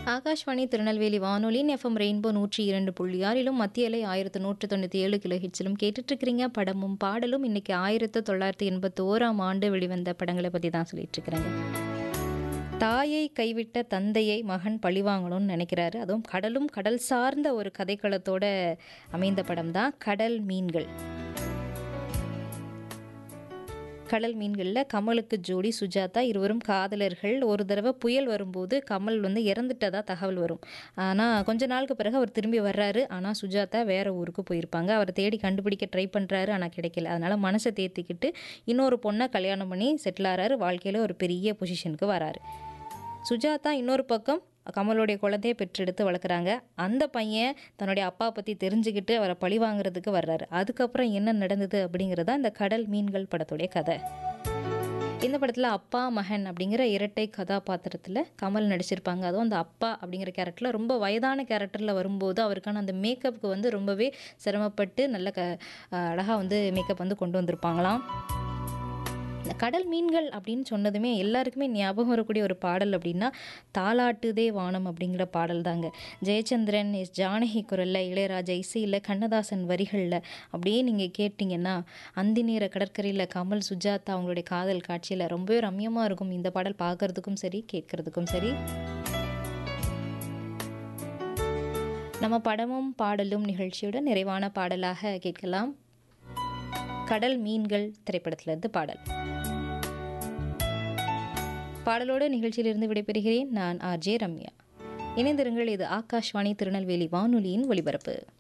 ஆகாஷ்வாணி திருநெல்வேலி வானொலியின் FM rainbow நூற்றி இரண்டு புள்ளி ஆறிலும் மத்திய அலை ஆயிரத்து நூற்று தொண்ணூற்றி ஏழு கிலோ ஹிட்ஸிலும் கேட்டுட்ருக்கிறீங்க படமும் பாடலும் இன்னைக்கு ஆயிரத்து தொள்ளாயிரத்தி எண்பத்தி ஓராம் ஆண்டு வெளிவந்த படங்களை பற்றி தான் சொல்லிட்டு இருக்கிறேங்க தாயை கைவிட்ட தந்தையை மகன் பழிவாங்கணும்னு நினைக்கிறாரு அதுவும் கடலும் கடல் சார்ந்த ஒரு கதைக்களத்தோட அமைந்த படம் தான் கடல் மீன்கள் கடல் மீன்களில் கமலுக்கு ஜோடி சுஜாதா இருவரும் காதலர்கள் ஒரு தடவை புயல் வரும்போது கமல் வந்து இறந்துட்டதா தகவல் வரும் ஆனால் கொஞ்ச நாளுக்கு பிறகு அவர் திரும்பி வர்றாரு ஆனால் சுஜாதா வேற ஊருக்கு போயிருப்பாங்க அவரை தேடி கண்டுபிடிக்க ட்ரை பண்ணுறாரு ஆனால் கிடைக்கல அதனால் மனசை தேத்திக்கிட்டு இன்னொரு பொண்ணை கல்யாணம் பண்ணி செட்டில் ஆகிறாரு வாழ்க்கையில் ஒரு பெரிய பொசிஷனுக்கு வராரு சுஜாதா இன்னொரு பக்கம் கமலுடைய குழந்தைய பெற்றெடுத்து வளர்க்குறாங்க அந்த பையன் தன்னுடைய அப்பா பற்றி தெரிஞ்சுக்கிட்டு அவரை பழி வாங்குறதுக்கு வர்றாரு அதுக்கப்புறம் என்ன நடந்தது அப்படிங்கிறது தான் இந்த கடல் மீன்கள் படத்துடைய கதை இந்த படத்தில் அப்பா மகன் அப்படிங்கிற இரட்டை கதாபாத்திரத்தில் கமல் நடிச்சிருப்பாங்க அதுவும் அந்த அப்பா அப்படிங்கிற கேரக்டரில் ரொம்ப வயதான கேரக்டரில் வரும்போது அவருக்கான அந்த மேக்கப்புக்கு வந்து ரொம்பவே சிரமப்பட்டு நல்ல க அழகாக வந்து மேக்கப் வந்து கொண்டு வந்திருப்பாங்களாம் இந்த கடல் மீன்கள் அப்படின்னு சொன்னதுமே எல்லாருக்குமே ஞாபகம் வரக்கூடிய ஒரு பாடல் அப்படின்னா தாலாட்டுதே வானம் அப்படிங்கிற பாடல் தாங்க ஜெயச்சந்திரன் எஸ் ஜானகி குரலில் இளையராஜா இசையில் கண்ணதாசன் வரிகளில் அப்படியே நீங்கள் கேட்டிங்கன்னா அந்தி நேர கடற்கரையில் கமல் சுஜாதா அவங்களுடைய காதல் காட்சியில் ரொம்பவே ரம்யமாக இருக்கும் இந்த பாடல் பார்க்கறதுக்கும் சரி கேட்கறதுக்கும் சரி நம்ம படமும் பாடலும் நிகழ்ச்சியோட நிறைவான பாடலாக கேட்கலாம் கடல் மீன்கள் திரைப்படத்திலிருந்து பாடல் பாடலோடு நிகழ்ச்சியிலிருந்து விடைபெறுகிறேன் நான் ஆர்ஜே ரம்யா இணைந்திருங்கள் இது ஆகாஷ்வாணி திருநெல்வேலி வானொலியின் ஒலிபரப்பு